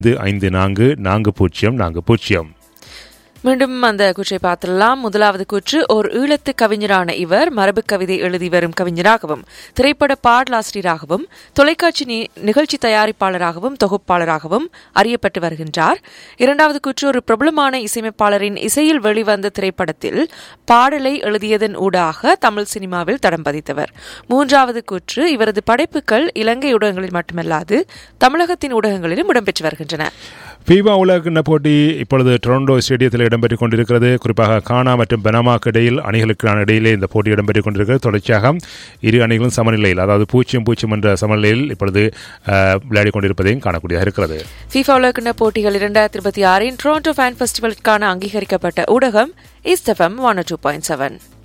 இது ஐந்து நான்கு நான்கு பூஜ்ஜியம் நான்கு பூஜ்ஜியம் மீண்டும் அந்த கூற்றை பார்த்துடலாம் முதலாவது கூற்று ஒரு ஈழத்து கவிஞரான இவர் மரபு கவிதை எழுதி வரும் கவிஞராகவும் திரைப்பட பாடலாசிரியராகவும் தொலைக்காட்சி நி- நிகழ்ச்சி தயாரிப்பாளராகவும் தொகுப்பாளராகவும் அறியப்பட்டு வருகின்றார் இரண்டாவது கூற்று ஒரு பிரபலமான இசையமைப்பாளரின் இசையில் வெளிவந்த திரைப்படத்தில் பாடலை எழுதியதன் ஊடாக தமிழ் சினிமாவில் தடம் பதித்தவர் மூன்றாவது கூற்று இவரது படைப்புகள் இலங்கை ஊடகங்களில் மட்டுமல்லாது தமிழகத்தின் ஊடகங்களிலும் இடம்பெற்று வருகின்றன ஃபீபா உலகக்கிண்ண போட்டி இப்பொழுது டொரண்டோ ஸ்டேடியத்தில் இடம்பெற்றுக் கொண்டிருக்கிறது குறிப்பாக கானா மற்றும் பெனாமாக்கு இடையில் அணிகளுக்கான இடையிலே இந்த போட்டி இடம்பெற்றுக் கொண்டிருக்கிறது தொடர்ச்சியாக இரு அணிகளும் சமநிலையில் அதாவது பூஜ்ஜியம் பூஜ்ஜியம் என்ற சமநிலையில் இப்பொழுது அஹ், விளையாடிக் கொண்டிருப்பதையும் காணக்கூடியதாக இருக்கிறது FIFA உலகக்கிண்ண போட்டிகள் இரண்டாயிரத்தி இருபத்தி ஆறின் டொரண்டோ ஃபேன் ஃபெஸ்டிவலுக்கான அங்கீகரிக்கப்பட்ட ஊடகம் இஸ்தஃபம் ஒன் டூ பாயிண்ட் செவன்